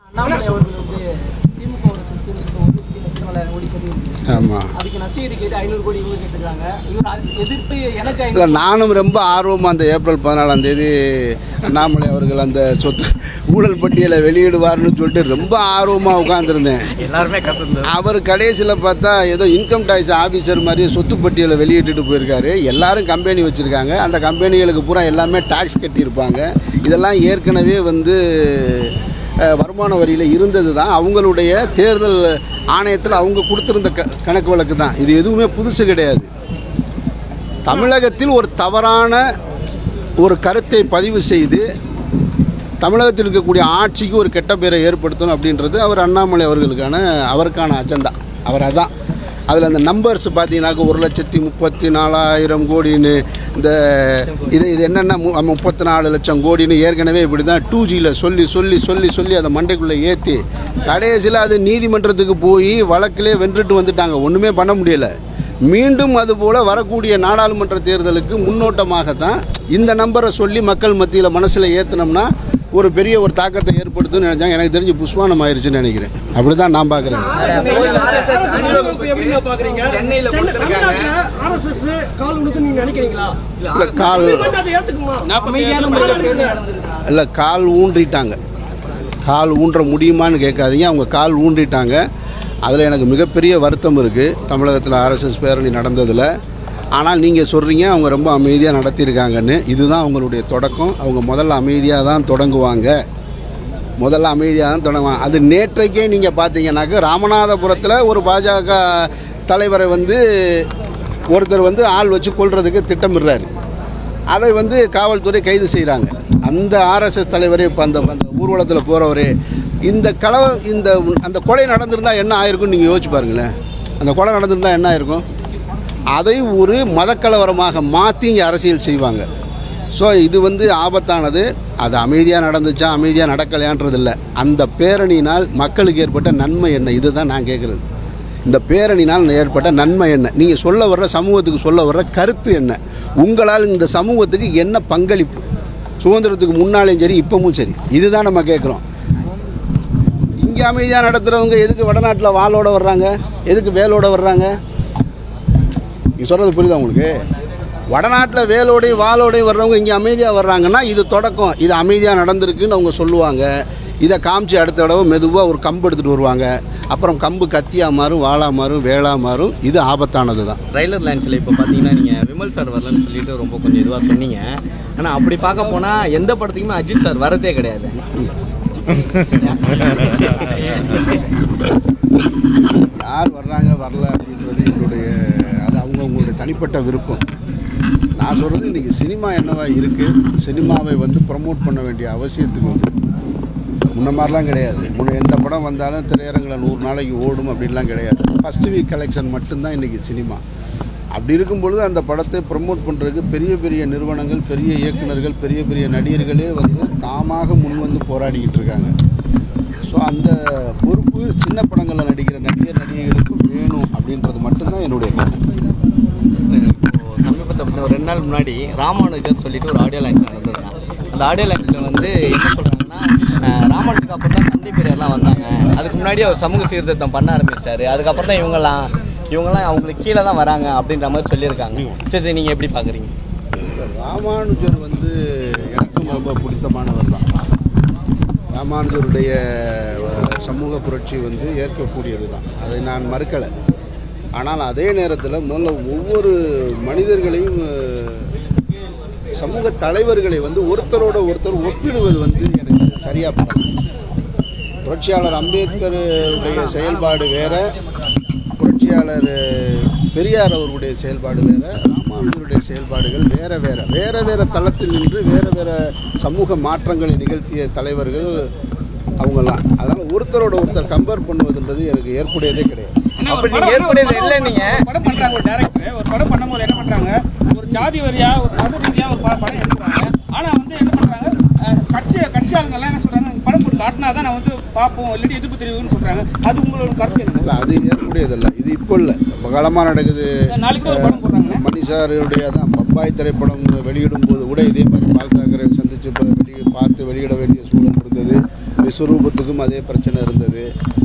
அண்ணாமலை அவர்கள் வந்து திமுக ஒரு சொத்துன்னு சொல்லிட்டு ஒரு லட்சத்தி முப்பத்தி கோடி சொல்லி ஆமாம் அதுக்கு நஷ்டஈடு கேட்டு ஐநூறு கோடி இவங்க கேட்டுருக்காங்க இவர் அது எதிர்த்து எனக்கு இல்லை ஐநூறு நானும் ரொம்ப ஆர்வமாக அந்த ஏப்ரல் பதினாலாம் தேதி அண்ணாமலை அவர்கள் அந்த சொத்து ஊழல் பட்டியலை வெளியிடுவார்னு சொல்லிட்டு ரொம்ப ஆர்வமாக உட்காந்துருந்தேன் எல்லாருமே கற்றுந்தது அவர் கடைசியில் பார்த்தா ஏதோ இன்கம் டேக்ஸ் ஆஃபீஸர் மாதிரி சொத்து பட்டியலை வெளியிட்டுட்டு போயிருக்காரு எல்லாரும் கம்பெனி வச்சுருக்காங்க அந்த கம்பெனிகளுக்கு பூரா எல்லாமே டாக்ஸ் கட்டியிருப்பாங்க இதெல்லாம் ஏற்கனவே வந்து அஹ், வருமான வரியில் இருந்தது தான் அவங்களுடைய தேர்தல் ஆணையத்தில் அவங்க கொடுத்துருந்த க கணக்கு வழக்கு தான் இது எதுவுமே புதுசு கிடையாது தமிழகத்தில் ஒரு தவறான ஒரு கருத்தை பதிவு செய்து தமிழகத்தில் இருக்கக்கூடிய ஆட்சிக்கு ஒரு கெட்ட பேரை ஏற்படுத்தணும் அப்படின்றது அவர் அண்ணாமலை அவர்களுக்கான அவருக்கான அஜெண்டா அவர் அதான் அதில் அந்த நம்பர்ஸ் பார்த்தீங்கன்னாக்க ஒரு லட்சத்தி முப்பத்தி நாலாயிரம் கோடின்னு இந்த இது இது என்னென்ன மு- முப்பத்தி நாலு லட்சம் கோடின்னு ஏற்கனவே இப்படி தான் டூ ஜியில் சொல்லி சொல்லி சொல்லி சொல்லி அதை மண்டைக்குள்ளே ஏற்றி கடைசியில் அது நீதிமன்றத்துக்கு போய் வழக்கிலே வென்றுட்டு வந்துட்டாங்க ஒன்றுமே பண்ண முடியலை மீண்டும் அதுபோல் வரக்கூடிய நாடாளுமன்ற தேர்தலுக்கு முன்னோட்டமாகத்தான் இந்த நம்பரை சொல்லி மக்கள் மத்தியில் மனசில் ஏற்றினோம்னா ஒரு பெரிய ஒரு தாக்கத்தை ஏற்படுத்தும்னு நினைச்சாங்க எனக்கு தெரிஞ்சு புஷ்வானம் ஆயிருச்சுன்னு நினைக்கிறேன் அப்படி தான் நான் பார்க்குறேன் சென்னையில் ஆர்எஸ்எஸ் கால் விடுத்து நீங்க நினைக்கிறீங்களா இல்லை கால் அதை ஏத்துக்குமா அமைதியான முறையில் தேர்தல் நடந்திருக்கு இல்லை கால் ஊன்றிட்டாங்க கால் ஊன்ற முடியுமான்னு கேட்காதீங்க அவங்க கால் ஊன்றிட்டாங்க அதில் எனக்கு மிகப்பெரிய வருத்தம் இருக்குது தமிழகத்தில் ஆர்எஸ்எஸ் பேரணி நடந்ததில் ஆனால் நீங்கள் சொல்கிறீங்க அவங்க ரொம்ப அமைதியாக நடத்தியிருக்காங்கன்னு இதுதான் அவங்களுடைய தொடக்கம் அவங்க முதல்ல அமைதியாக தான் தொடங்குவாங்க முதல்ல அமைதியாக தான் தொடங்குவாங்க அது நேற்றைக்கே நீங்கள் பார்த்தீங்கன்னாக்க ராமநாதபுரத்தில் ஒரு பாஜக தலைவரை வந்து ஒருத்தர் வந்து ஆள் வச்சு கொல்றதுக்கு திட்டமிடுறாரு அதை வந்து காவல்துறை கைது செய்கிறாங்க அந்த ஆர்எஸ்எஸ் தலைவர் இப்போ அந்த அந்த ஊர்வலத்தில் போகிறவர் இந்த கலவ இந்த அந்த கொலை நடந்திருந்தால் என்ன ஆயிருக்கும்னு நீங்கள் யோசிச்சு பாருங்களேன் அந்த கொலை நடந்திருந்தால் என்ன ஆயிருக்கும் அதை ஒரு மதக்கலவரமாக மாற்றி இங்கே அரசியல் செய்வாங்க ஸோ இது வந்து ஆபத்தானது அது அமைதியாக நடந்துச்சா அமைதியாக நடக்கலையான்றது இல்லை அந்த பேரணியினால் மக்களுக்கு ஏற்பட்ட நன்மை என்ன இதுதான் நான் கேட்குறது இந்த பேரணினால் ஏற்பட்ட நன்மை என்ன நீங்கள் சொல்ல வர்ற சமூகத்துக்கு சொல்ல வர்ற கருத்து என்ன உங்களால் இந்த சமூகத்துக்கு என்ன பங்களிப்பு சுதந்திரத்துக்கு முன்னாலேயும் சரி இப்பவும் சரி இதுதான் நம்ம கேட்குறோம் இங்கே அமைதியாக நடத்துகிறவங்க எதுக்கு வடநாட்டில் வாளோட வர்றாங்க எதுக்கு வேலோட வர்றாங்க நீ சொல்கிறது புரியுதா உங்களுக்கு வடநாட்டில் வேலோடையும் வாளோடையும் வர்றவங்க இங்கே அமைதியாக வர்றாங்கன்னா இது தொடக்கம் இது அமைதியாக நடந்திருக்குன்னு அவங்க சொல்லுவாங்க இதை காமிச்சு அடுத்த தடவை மெதுவாக ஒரு கம்பு எடுத்துகிட்டு வருவாங்க அப்புறம் கம்பு கத்தியாக மாறும் வாளா மாறும் வேளா மாறும் இது ஆபத்தானது தான் ட்ரைலர் லான்ச்சில் இப்போ பார்த்தீங்கன்னா நீங்கள் விமல் சார் வரலன்னு சொல்லிட்டு ரொம்ப கொஞ்சம் இதுவாக சொன்னீங்க ஆனால் அப்படி பார்க்க போனால் எந்த படத்துக்குமே அஜித் சார் வரதே கிடையாது யார் வர்றாங்க வரல அப்படின்றது என்னுடைய அது அவங்கவுங்களுடைய தனிப்பட்ட விருப்பம் நான் சொல்கிறது இன்றைக்கி சினிமா என்னவா இருக்குது சினிமாவை வந்து ப்ரமோட் பண்ண வேண்டிய அவசியத்துக்கு வந்து முன்ன மாதிரிலாம் கிடையாது முன்ன எந்த படம் வந்தாலும் திரையரங்கில் நூறு நாளைக்கு ஓடும் அப்படின்லாம் கிடையாது ஃபஸ்ட் வீக் கலெக்ஷன் மட்டும்தான் இன்றைக்கி சினிமா அப்படி இருக்கும் பொழுது அந்த படத்தை ப்ரமோட் பண்ணுறதுக்கு பெரிய பெரிய நிறுவனங்கள் பெரிய இயக்குனர்கள் பெரிய பெரிய நடிகர்களே வந்து தாமாக முன் வந்து போராடிக்கிட்டு இருக்காங்க ஸோ அந்த பொறுப்பு சின்ன படங்களில் நடிக்கிற நடிகர் நடிகைகளுக்கு வேணும் அப்படின்றது மட்டும்தான் என்னுடைய கருத்து இப்போ சமீபத்தில் ஒரு ரெண்டு நாள் முன்னாடி ராமானுஜர் சொல்லிட்டு ஒரு ஆடியோ லான்ச் நடந்ததுங்க அந்த ஆடியோ லான்ச்சில் வந்து என்ன சொல்கிறாங்கன்னா ராமானுஜருக்கு அப்புறம் தான் தந்தை பெரியார்லாம் வந்தாங்க அதுக்கு முன்னாடி அவர் சமூக சீர்திருத்தம் பண்ண ஆரம்பிச்சிட்டாரு அதுக்கப்புறம் தான் இவங்கெல்லாம் இவங்கெல்லாம் அவங்களுக்கு கீழே தான் வராங்க அப்படின்ற மாதிரி சொல்லியிருக்காங்க சரி நீங்கள் எப்படி பார்க்குறீங்க ராமானுஜர் வந்து எனக்கும் ரொம்ப பிடித்தமானவர் தான் ராமானுஜருடைய அஹ், சமூக புரட்சி வந்து ஏற்கக்கூடியது தான் அதை நான் மறுக்கலை ஆனால் அதே நேரத்தில் முதல்ல ஒவ்வொரு மனிதர்களையும் அஹ், சமூக தலைவர்களை வந்து ஒருத்தரோட ஒருத்தர் ஒப்பிடுவது வந்து எனக்கு சரியாக படல புரட்சியாளர் அம்பேத்கருடைய செயல்பாடு வேற புரட்சியாளர் பெரியார் அவர்களுடைய செயல்பாடு வேற ராமானுஜருடைய செயல்பாடுகள் வேற வேற வேற வேற தளத்தில் நின்று வேற வேற சமூக மாற்றங்களை நிகழ்த்திய தலைவர்கள் அவங்கெல்லாம் அதனால் ஒருத்தரோட ஒருத்தர் கம்பேர் பண்ணுவதுன்றது எனக்கு ஏற்புடையதே கிடையாது அப்படி நீங்க ஏற்புடையது இல்லை நீங்க படம் பண்றாங்க ஒரு டேரக்டர் ஒரு படம் பண்ணும்போது என்ன பண்றாங்க ஒரு ஜாதி வரியா ஒரு மத ரீதியா ஒரு ப- படம் எடுக்கிறாங்க ஆனா வந்து என்ன பண்றாங்க அஹ், கட்சி கட்சி ஆளுங்க எல்லாம் என்ன சொல்றாங்க "நீங்க படம் போட்டு காட்டினா தான் நான் வந்து பார்ப்போம் இல்லாட்டி எதிர்ப்பு தெரிவிக்கும்னு சொல்றாங்க அது உங்களோட கருத்து என்ன இல்லை அது ஏற்புடையதில்லை இது இப்போ இல்லை இப்போ காலமாக நடக்குது நாளைக்கு கூட ஒரு படம் போடுறாங்களே மணி சாருடைய தான் பப்பாய் திரைப்படம் வெளியிடும் போது கூட இதே மாதிரி பால் தாக்கரை சந்தித்து இப்போ வெளியே பார்த்து வெளியிட வேண்டிய சூழல் இருந்தது விஸ்வரூபத்துக்கும் அதே பிரச்சனை இருந்தது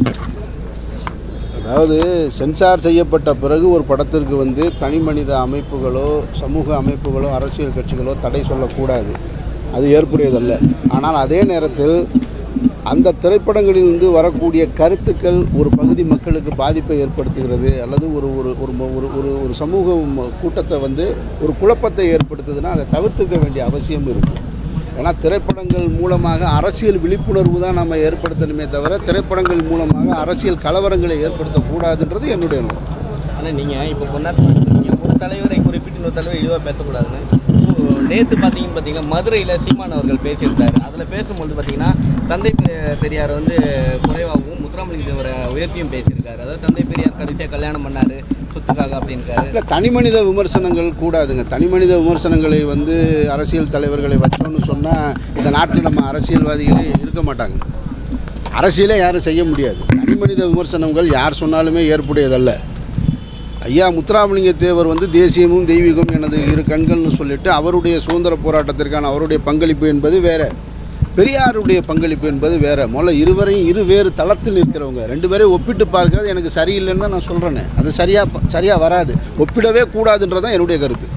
அதாவது சென்சார் செய்யப்பட்ட பிறகு ஒரு படத்திற்கு வந்து தனி மனித அமைப்புகளோ சமூக அமைப்புகளோ அரசியல் கட்சிகளோ தடை சொல்லக்கூடாது அது ஏற்புடையதல்ல ஆனால் அதே நேரத்தில் அந்த திரைப்படங்களிலிருந்து வரக்கூடிய கருத்துக்கள் ஒரு பகுதி மக்களுக்கு பாதிப்பை ஏற்படுத்துகிறது அல்லது ஒரு ஒரு ஒரு ம- ஒரு ஒரு ஒரு சமூக ம- கூட்டத்தை வந்து ஒரு குழப்பத்தை ஏற்படுத்துதுன்னா அதை தவிர்த்துக்க வேண்டிய அவசியம் இருக்குது ஏன்னா திரைப்படங்கள் மூலமாக அரசியல் விழிப்புணர்வு தான் நம்ம ஏற்படுத்தணுமே தவிர திரைப்படங்கள் மூலமாக அரசியல் கலவரங்களை ஏற்படுத்தக்கூடாதுன்றது என்னுடைய நோக்கம் ஆனால் நீங்கள் இப்போ கொஞ்ச நேரத்தில் சொன்னீங்க, ஒரு தலைவரை குறிப்பிட்டு இன்னொரு தலைவர் இழிவாக பேசக்கூடாதுன்னு நேற்று பார்த்தீங்கன்னு பார்த்தீங்கன்னா மதுரையில் சீமான் அவர்கள் பேசியிருந்தார் அதில் பேசும்பொழுது பார்த்தீங்கன்னா தந்தை பெ- பெரியார் வந்து குறைவாகவும் முத்துராமலிங்க தேவரை உயர்த்தியும் பேசியிருக்காரு அதாவது தந்தை பெரியார் கடைசியாக கல்யாணம் பண்ணார் சொத்துக்காக அப்படின்னுக்காரு இல்லை தனி மனித விமர்சனங்கள் கூடாதுங்க தனி மனித விமர்சனங்களை வந்து அரசியல் தலைவர்களை வச்சோன்னு சொன்னால் இந்த நாட்டில் நம்ம அரசியல்வாதிகளே இருக்க மாட்டாங்க அரசியலே யாரும் செய்ய முடியாது தனி மனித விமர்சனங்கள் யார் சொன்னாலுமே ஏற்புடையதல்ல ஐயா முத்துராமலிங்க தேவர் வந்து தேசியமும் தெய்வீகமும் எனது இரு கண்கள்னு சொல்லிட்டு அவருடைய சுதந்திர போராட்டத்திற்கான அவருடைய பங்களிப்பு என்பது வேற பெரியாருடைய பங்களிப்பு என்பது வேற முதல்ல இருவரையும் இரு வேறு தளத்தில் இருக்கிறவங்க ரெண்டு பேரையும் ஒப்பிட்டு பார்க்கறது எனக்கு சரியில்லைன்னு தான் நான் சொல்கிறேனே அது சரியாக சரியாக வராது ஒப்பிடவே கூடாதுன்றது தான் என்னுடைய கருத்து